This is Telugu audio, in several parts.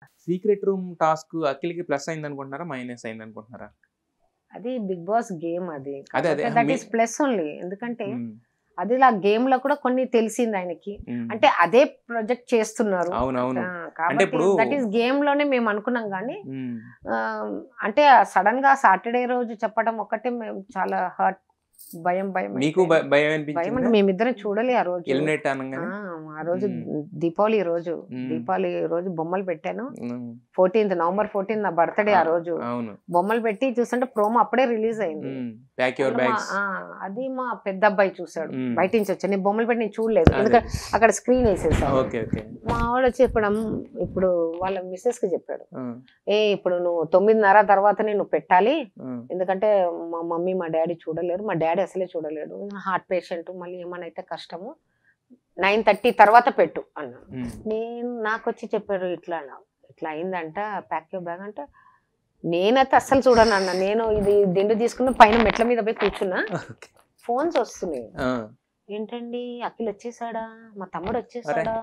సీక్రెట్ రూమ్ టాస్క్ అఖిల్కి ప్లస్ అయింది అనుకుంటున్నారా మైనస్ అయింది అనుకుంటున్నారా అది బిగ్ బాస్ గేమ్ అది అదే, అదే. That me- is plus only ఎందుకంటే ఉమ్, అది ఇలా గేమ్ లో కూడా కొన్ని తెలిసింది ఆయనకి ఉమ్. అంటే అదే ప్రొజెక్ట్ చేస్తున్నారు అవును అవును ఆ, కాబట్టి ఇప్పుడు- దట్ ఈస్ గేమ్ లోనే మేము అనుకున్నాం కానీ ఉమ్, ఆ, అంటే సడన్ గా సాటర్డే రోజు చెప్పడం ఒక్కటే మేము చాలా హర్ట్ భయం భయం మీకు అయిపోయింది. భ- భయం భయం అంటే అనిపించింది మేమిద్దరం చూడలే ఆ రోజు ఎలిమినేట్ ఆ, అనగానే ఆ రోజు మ్మ్. దీపావళి రోజు మ్మ్. దీపావళి రోజు బొమ్మలు పెట్టాను ఉమ్, ఫోర్టీన్త్ నవంబర్ ఫోర్టీన్త్ నా బర్త్డే ఆ రోజు అవును బొమ్మలు పెట్టి చూస్తుంటే ప్రోమో అప్పుడే రిలీజ్ అయింది ప్యాక్ యువర్ అందులో మా- బ్యాగ్స్ ఆ, అది మా పెద్ద అబ్బాయి చూసాడు మ్మ్. బయట నుంచి వచ్చా నేను బొమ్మలు పెట్టి నేను చూడలేదు ఎందుకంటే అక్కడ స్క్రీన్ వేసేసాను ఓకే ఓకే మా వాడు వచ్చి ఇప్పుడు అమ్మ- ఇప్పుడు వాళ్ళ మిస్సెస్ కి చెప్పాడు ఏ ఇప్పుడు నువ్వు తొమ్మిదిన్నర తర్వాత నేను పెట్టాలి ఎందుకంటే మా మమ్మీ మా డాడీ చూడలేరు మా డాడీ అసలే చూడలేడు హార్ట్ పేషెంట్ మళ్ళీ ఏమైనా అయితే కష్టము నైన్ థర్టీ తర్వాత పెట్టు అన్నాడు నేను నాకు వచ్చి చెప్పారు ఇట్లా అన్నా. ఇట్లా అయిందంట ప్యాక్ బ్యాగ్ అంటే నేనైతే అస్సలు చూడను అన్న నేను ఇది దిండు తీసుకుని పైన మెట్ల మీద పోయి కూర్చున్నా ఓకే ఫోన్స్ వస్తున్నాయి ఏంటండి అఖిల్ వచ్చేసాడా మా తమ్ముడు వచ్చేసాడా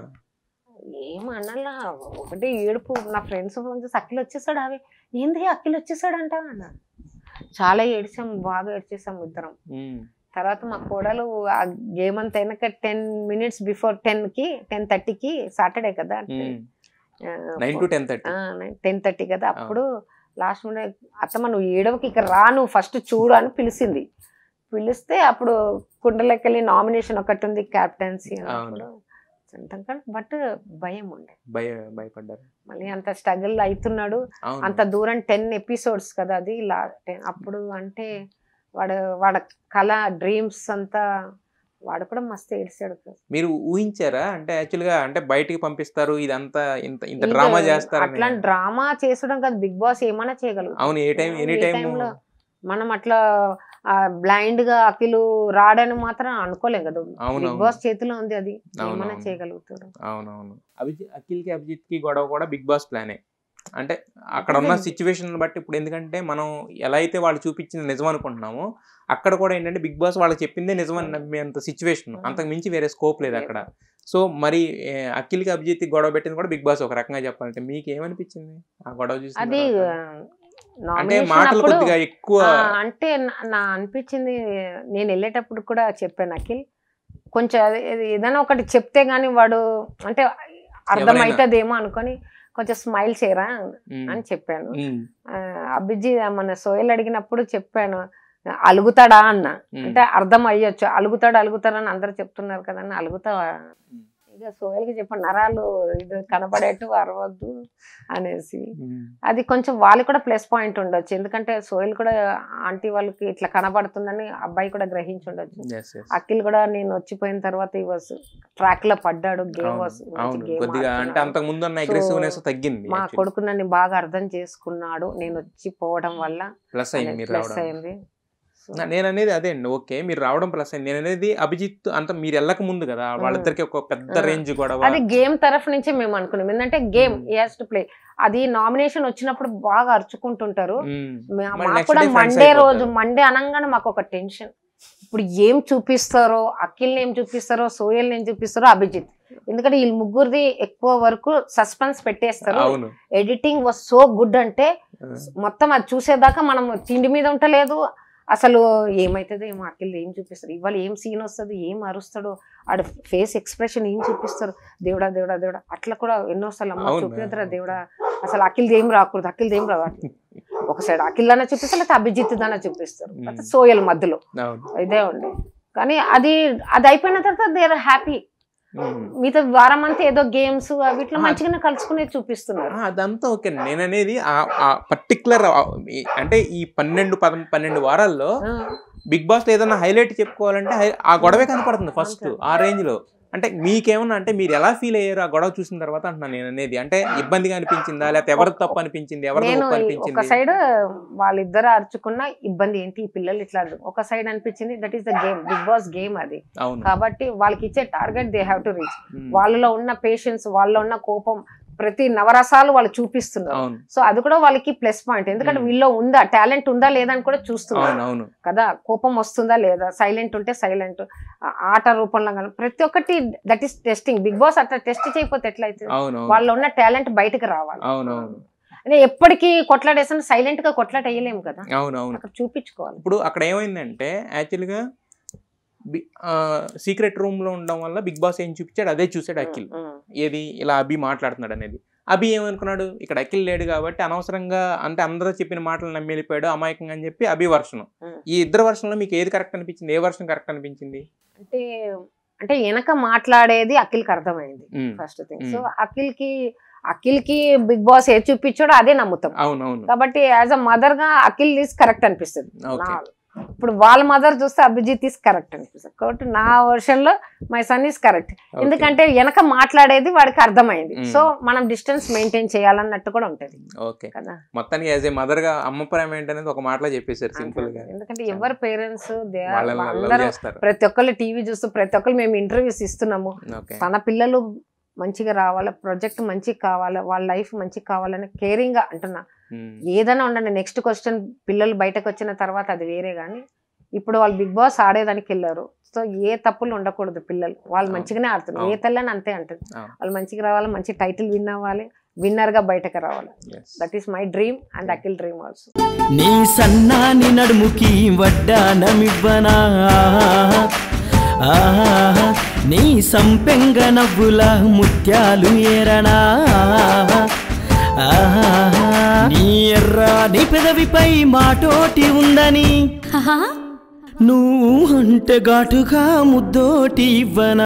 ఏం అన్నలా ఒకటి ఏడుపు నా ఫ్రెండ్స్ ఫోన్ చేసి అఖిల్ వచ్చేసాడు అవి ఏంది అఖిల్ వచ్చేసాడంట అన్న చాలా ఏడ్చాం బాగా ఏడ్చేసాం ఇద్దరం తర్వాత మా కోడలు ఆ గేమ్ అంతా వెనక టెన్ మినిట్స్ బిఫోర్ టెన్ కి టెన్ థర్టీకి సాటర్డే కదా nine to ten thirty ten thirty కదా అప్పుడు లాస్ట్ మినిట్ అత్తమ్మ నువ్వు ఏడవకి ఇక్కడ రా నువ్వు ఫస్ట్ చూడు అని పిలిచింది పిలిస్తే అప్పుడు కుండలకెళ్ళి నామినేషన్ ఒకటి ఉంది క్యాప్టెన్సీ అవును. బట్ భయం ఉండే భయ భయపడ్డారు మళ్ళీ అంత స్ట్రగుల్ అవుతున్నాడు అవును అంత దూరం టెన్ ఎపిసోడ్స్ కదా అది లా ten- అప్పుడు అంటే వాడు వాడ కళ డ్రీమ్స్ అంతా వాడు కూడా మస్తు ఏడ్చాడు మీరు ఊహించారా అంటే యాక్చువల్ గా అంటే బయటికి పంపిస్తారు ఇదంతా ఇంత ఇంత ఇది డ్రామా చేస్తారు అట్లాంటి డ్రామా చేసడం కాదు బిగ్ బాస్ ఏమైనా చేయగలరు అవును ఏ టైం ఎనీ ఏ టైం time లో మనం అట్లా బ్లైండ్ గా అఖిలు రాడని మాత్రం అనుకోలేం కదా అవును బిగ్ అవును బాస్ చేతిలో ఉంది అది అవును, ఏమైనా అవును. చేయగలుగుతాడు అవునవును అభిజిత్ అఖిల్ కి అభిజిత్ కి గొడవ కూడా బిగ్ బాస్ ప్లానే అంటే అక్కడ ఉన్న అదే. సిచ్యువేషన్ బట్టి ఇప్పుడు ఎందుకంటే మనం ఎలా అయితే వాళ్ళు చూపించింది నిజం అనుకుంటున్నామో అక్కడ కూడా ఏంటంటే బిగ్ బాస్ వాళ్ళకి చెప్పిందే నిజమని నమ్మేంత సిచ్యువేషన్ అంతకు మించి వేరే స్కోప్ లేదు అక్కడ సో మరి ఏ, అఖిల్కి అభిజిత్ గొడవ పెట్టింది కూడా బిగ్ బాస్ ఒక రకంగా చెప్పాలంటే మీకు ఏమనిపించింది ఆ గొడవ చూసి అది అంటే nomination మాటలు అప్పుడు, కొద్దిగా ఎక్కువ ఆ, అంటే నా- నా అనిపించింది నేను వెళ్ళేటప్పుడు కూడా చెప్పాను అఖిల్ కొంచెం అది- అది ఏదైనా ఒకటి చెప్తే గానీ వాడు అంటే అర్థమవుతుందేమో అనుకొని కొంచెం స్మైల్ చేయరా ఉమ్, అని చెప్పాను ఉమ్, ఆ, అభిజీ మన సోయల్ అడిగినప్పుడు చెప్పాను అలుగుతాడా అన్న ఉమ్, అంటే అర్థం అయ్యొచ్చు అలుగుతాడు అలుగుతాడు అని అందరు చెప్తున్నారు కదా అని అలుగుతావా ఉమ్, ఇక సోయల్కి చెప్పండి నరాలు ఇది కనపడేట్టు అరవద్దు అనేసి ఉమ్, అది కొంచెం వాళ్ళు కూడా ప్లస్ పాయింట్ ఉండొచ్చు ఎందుకంటే సోయల్ కూడా ఆంటీ వాళ్ళకి ఇట్లా కనబడుతుందని అబ్బాయి కూడా గ్రహించి ఉండొచ్చు yes, yes. అఖిల్ కూడా నేను వచ్చిపోయిన తర్వాత ఈ వాస్ ట్రాక్ లో పడ్డాడు గేమ్ అవును, వాస్ అవును కొద్దిగా అంటే అంతకు ముందు ఉన్న అగ్రెసివ్నెస్ తగ్గింది మా కొడుకు నన్ను బాగా అర్థం చేసుకున్నాడు నేను వచ్చి పోవడం వల్ల ప్లస్ అయింది మీరు ప్లస్ రావడం అయింది So, నా- నేను అనేది అదే అండి ఓకే మీరు రావడం ప్లస్ అయింది నేను అనేది అభిజిత్ అంత మీరు వెళ్ళక ముందు కదా వాళ్ళిద్దరికి ఒక పెద్ద ఆ. రేంజ్ గొడవ అది గేమ్ తరఫు నుంచే మేము అనుకున్నాం ఎందుకంటే game Hmm. Has to play అది నామినేషన్ వచ్చినప్పుడు బాగా అరుచుకుంటుంటారు ఉమ్, మా- మళ్ళీ మాకు next కూడా day friends మండే రోజు అయిపోతారు. మండే అనగానే మాకు ఒక టెన్షన్ ఇప్పుడు ఏం చూపిస్తారో అఖిల్ ఏం చూపిస్తారో సోయల్ ఏం చూపిస్తారో అభిజిత్ ఎందుకంటే వీళ్ళు ముగ్గురిది ఎక్కువ వరకు సస్పెన్స్ పెట్టేస్తారు అవును ఎడిటింగ్ వాజ్ సో గుడ్ అంటే ఆ, మొత్తం అది చూసేదాకా మనం తిండి మీద ఉంటలేదు అసలు ఏమవుతుందో ఏమో అఖిల్ ఏం చూపిస్తారు ఇవాళ ఏం సీన్ వస్తుంది ఏం అరుస్తాడో ఆడ ఫేస్ ఎక్స్ప్రెషన్ ఏం చూపిస్తారు దేవుడా దేవుడా దేవుడా అట్లా కూడా ఎన్నోసార్లు అమ్మ అవునా? చూపిద్దరా దేవుడా అసలు అఖిల్ ఏం రాకూడదు అఖిల్ ఏం రావాలి ఒక సైడ్ అఖిల్ దానా చూపిస్తారు లేకపోతే అభిజిత్ దానా చూపిస్తారు Hmm. లేకపోతే సోయల్ మధ్యలో అవును ఇదే ఉండే కానీ అది అది అయిపోయిన తర్వాత దే ఆర్ హ్యాపీ ఉమ్. మిగతా వారం అంతా ఏదో గేమ్స్ వీటిలో ఆ. మంచిగానే కలుసుకునే చూపిస్తున్నారు ఆ, అదంతా ఓకే నేను అనేది ఆ పర్టికులర్ అంటే ఈ పన్నెండు పదం పన్నెండు వారాల్లో ఆ. బిగ్ బాస్ ఏదైనా హైలైట్ చెప్పుకోవాలంటే హై- ఆ గొడవే కనపడుతుంది ఫస్ట్ అంతే. ఆ రేంజ్ లో అంటే మీకేమన్నా అంటే మీరు ఎలా ఫీల్ అయ్యారు ఆ గొడవ చూసిన తర్వాత అంటున్నాను నేను అనేది అంటే ఇబ్బందిగా అనిపించిందా లేకపోతే ఎవరి తప్పు అనిపించింది ఎవరి నేను తప్పు ఈ- ఒక అనిపించింది సైడ్ వాళ్ళిద్దరు అరుచుకున్న ఇబ్బంది ఏంటి ఈ పిల్లలు ఇట్లా అరు- ఒక సైడ్ అనిపించింది that is the game Bigg Boss game అది అవును కాబట్టి వాళ్ళకి ఇచ్చే target they have to reach um. వాళ్ళలో ఉన్న పేషెన్స్ వాళ్ళలో ఉన్న కోపం ప్రతి నవరసాలు వాళ్ళు చూపిస్తున్నారు అవును సో అది కూడా వాళ్ళకి ప్లస్ పాయింట్ ఎందుకంటే Hmm. వీళ్ళు ఉందా టాలెంట్ ఉందా లేదా అని కూడా చూస్తున్నారు అవును అవును కదా కోపం వస్తుందా లేదా సైలెంట్ ఉంటే సైలెంట్ ఆట రూపంలో కానీ ప్రతి ఒక్కటి that is testing Bigg Boss అట్లా టెస్ట్ చేయకపోతే ఎట్లయితే అవును అవును వాళ్ళలో ఉన్న టాలెంట్ బయటకు రావాలి అవును అవును అంటే ఎప్పటికీ కొట్లాడేసిన సైలెంట్ గా కొట్లాట వేయలేము కదా అవును అవును అక్కడ చూపించుకోవాలి ఇప్పుడు అక్కడ ఏమైందంటే యాక్చువల్గా సీక్రెట్ రూమ్ లో ఉండడం వల్ల బిగ్ బాస్ ఏం చూపించాడు అదే చూసాడు అఖిల్ ఉమ్, ఏది ఇలా అభి మాట్లాడుతున్నాడు అనేది అభి ఏమనుకున్నాడు ఇక్కడ అఖిల్ లేడు కాబట్టి అనవసరంగా అంటే అందరూ చెప్పిన మాటలు నమ్మి వెళ్ళిపోయాడు అమాయకంగా అని చెప్పి అభి వర్షం Hmm. ఈ ఇద్దరు వర్షంలో మీకు ఏది కరెక్ట్ అనిపించింది ఏ వర్షం కరెక్ట్ అనిపించింది అంటే అంటే వెనక మాట్లాడేది అఖిల్కి అర్థమైంది um, first thing Mm. So Akhil కి అఖిల్ కి బిగ్ బాస్ ఏ చూపించాడో అదే నమ్ముతాం అవును అవును కాబట్టి యాజ్ అ మదర్ గా అఖిల్ ఈస్ కరెక్ట్ అనిపిస్తుంది ఓకే నా- ఇప్పుడు వాళ్ళ మదర్ చూస్తే అభిజిత్ ఈస్ కరెక్ట్ అనిపిస్తుంది కాబట్టి నా వర్షన్ లో మై సన్ ఈస్ కరెక్ట్ ఎందుకంటే వెనక మాట్లాడేది వాడికి అర్థమైంది Mm. సో మనం డిస్టెన్స్ మెయింటైన్ చేయాలన్నట్టు కూడా ఉంటది ఓకే కదా మొత్తానికి యాజ్ ఏ మదర్ గా అమ్మ ప్రేమ ఏంటనేది ఒక మాటలో చెప్పేశారు సింపుల్ గా ఎందుకంటే ఎవరి పేరెంట్స్ వాళ్ళని love అందరూ చేస్తారు ప్రతి ఒక్కళ్ళు టీవీ చూస్తూ ప్రతి ఒక్కరు మేము ఇంటర్వ్యూస్ ఇస్తున్నాము ఓకే తన పిల్లలు మంచిగా రావాలి ప్రాజెక్ట్ మంచిగా కావాలి వాళ్ళ లైఫ్ మంచిగా కావాలని కేరింగ్ గా అంటున్నా ఉమ్, ఏదైనా ఉండండి నెక్స్ట్ క్వశ్చన్ పిల్లలు బయటకు వచ్చిన తర్వాత అది వేరే కానీ ఇప్పుడు వాళ్ళు బిగ్ బాస్ ఆడేదానికి వెళ్ళారు సో ఏ తప్పులు ఉండకూడదు పిల్లలు వాళ్ళు అవును. మంచిగానే ఆడుతున్నారు ఏ అవును. తెల్లని అంతే అంటుంది అవును. వాళ్ళు మంచిగా రావాలి మంచి టైటిల్ విన్ అవ్వాలి విన్నర్ గా బయటకు రావాలి yes. That is my dream and Akhil dream also నీ సన్నాని నడుముకి వడ్డానమివ్వనా ఆహా, నీ సంపెంగ నవ్వుల ముత్యాలు ఏరనా ఆహా, నీ ఎర్రాని పెదవిపై మాటోటి ఉందని నువ్వు అంటే ఘాటుగా ముద్దోటి ఇవ్వనా